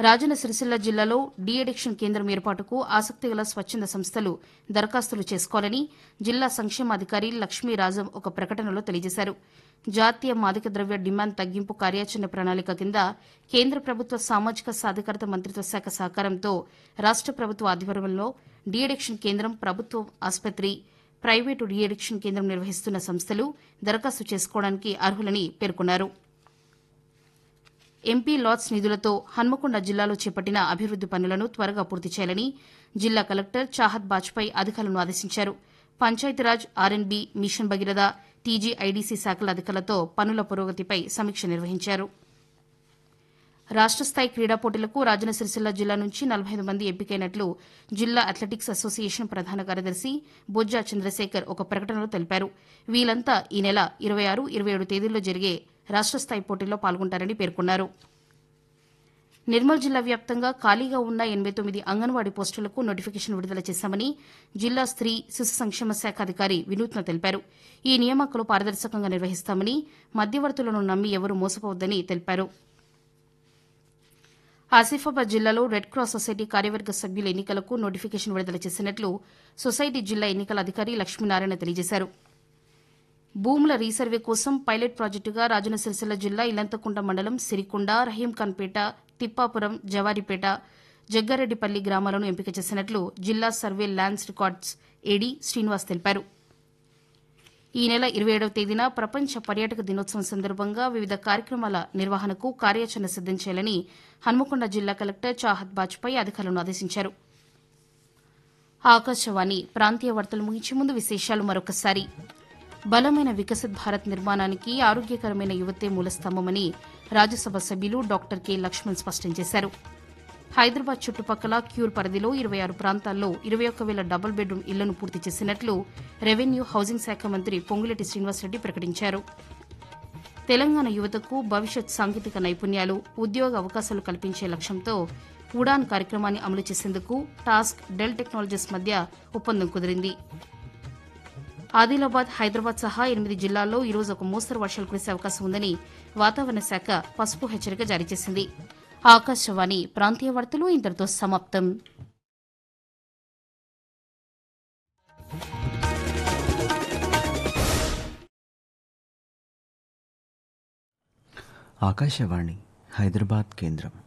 రాజన్న సిరిసిల్ల జిల్లాలో de addiction కేంద్రం ఏర్పాటుకు ఆసక్తి గల స్వచ్ఛంద సంస్థలు దరఖాస్తులు చేసుకోవాలని జిల్లా సంక్షేమాధికారి లక్ష్మీరాజం ఒక ప్రకటనలో తెలియజేశారు జాతీయ మాదక ద్రవ్య డిమాండ్ తగ్గింపు కార్యాచరణ ప్రణాళిక కింద కేంద్ర ప్రభుత్వ సామాజిక సాధికారత మంత్రిత్వ శాఖ సహకారంతో రాష్ట ప్రభుత్వ ఆధ్వర్యంలో డీ అడిక్షన్ కేంద్రం ప్రభుత్వ ఆసుపత్రి ప్రైవేటు డీ అడిక్షన్ కేంద్రం నిర్వహిస్తున్న సంస్థలు దరఖాస్తు చేసుకోవడానికి అర్హులని పేర్కొన్నారు ఎంపీ లాట్స్ నిధులతో హన్మకొండ జిల్లాలో చేపట్టిన అభివృద్ది పనులను త్వరగా పూర్తి చేయాలని జిల్లా కలెక్టర్ చాహత్ బాజ్పాయ్ అధికారులను ఆదేశించారు Panchayati Raj RNB mission Bhagiratha TGIDC శాఖల అధికారులతో పనుల పురోగతిపై సమీక్ష నిర్వహించారు రాష్ట స్థాయి క్రీడా పోటీలకు రాజన్న సిరిసిల్ల జిల్లా నుంచి నలభై ఐదు మంది ఎంపికైనట్లు జిల్లా అథ్లెటిక్స్ అసోసియేషన్ ప్రధాన కార్యదర్శి బొజ్జా చంద్రశేఖర్ ఒక ప్రకటనలో తెలిపారు వీలంతా ఈ నెల ఇరవై ఆరు ఇరవై ఏడు తేదీల్లో జరిగే రాష్ట స్థాయి పోటీల్లో పాల్గొంటారని పేర్కొన్నారు నిర్మల్ జిల్లా వ్యాప్తంగా ఖాళీగా ఉన్న ఎనబై తొమ్మిది అంగన్వాడీ పోస్టులకు నోటిఫికేషన్ విడుదల చేశామని జిల్లా స్త్రీ శిశు సంక్షేమ శాఖ అధికారి వినూత్న తెలిపారు ఈ నియామకాలు పారదర్శకంగా నిర్వహిస్తామని మధ్యవర్తులను నమ్మి ఎవరూ మోసపోవద్దని తెలిపారు ఆసిఫాబాద్ జిల్లాలో రెడ్ క్రాస్ సొసైటీ కార్యవర్గ సభ్యుల ఎన్నికలకు నోటిఫికేషన్ విడుదల చేసినట్లు సొసైటీ జిల్లా ఎన్నికల అధికారి లక్ష్మీనారాయణ తెలియజేశారు భూముల రీసర్వే కోసం పైలట్ ప్రాజెక్టుగా రాజన్న సిరిసిల్ల జిల్లా ఇలంతకుంట మండలం సిరికొండ రహీంఖాన్పేట తిప్పాపురం జవారిపేట జగ్గారెడ్డిపల్లి గ్రామాలను ఎంపిక చేసినట్లు జిల్లా survey lands records AD Srinivas తెలిపారు ఈ నెల ఇరవై ఏడవ తేదీన ప్రపంచ పర్యాటక దినోత్సవం సందర్భంగా వివిధ కార్యక్రమాల నిర్వహణకు కార్యాచరణ సిద్దం చేయాలని హన్మకొండ జిల్లా కలెక్టర్ చాహత్ బాజ్పాయ్ అధికారులను ఆదేశించారు ఆకాశవాణి ప్రాంతీయ వార్తలు ముగించే ముందు విశేషాలు మరొకసారి బలమైన వికసిత్ భారత్ నిర్మాణానికి ఆరోగ్యకరమైన యువతే మూలస్తంభమని రాజ్యసభ సభ్యులు డాక్టర్ కె లక్ష్మణ్ స్పష్టం చేశారు హైదరాబాద్ చుట్టుపక్కల క్యూర్ పరిధిలో ఇరవై ఆరు ప్రాంతాల్లో ఇరవై ఒక్క వేల డబుల్ బెడ్రూమ్ ఇళ్లను పూర్తి చేసినట్లు రెవెన్యూ హౌసింగ్ శాఖ మంత్రి పొంగులేటి శ్రీనివాసరెడ్డి ప్రకటించారు తెలంగాణ యువతకు భవిష్యత్ సాంకేతిక నైపుణ్యాలు ఉద్యోగ అవకాశాలు కల్పించే లక్ష్యంతో ఉడాన్ కార్యక్రమాన్ని అమలు చేసేందుకు టాస్క్ డెల్ టెక్నాలజీస్ మధ్య ఒప్పందం కుదిరింది ఆదిలాబాద్ హైదరాబాద్ సహా ఎనిమిది జిల్లాల్లో ఈరోజు ఒక మోస్తరు వర్షాలు కురిసే అవకాశం ఉందని వాతావరణ శాఖ పసుపు హెచ్చరిక జారీ చేసింది ఆకాశవాణి ప్రాంతీయ వార్తలు ఇంతటితో సమాప్తం ఆకాశవాణి హైదరాబాద్ కేంద్రం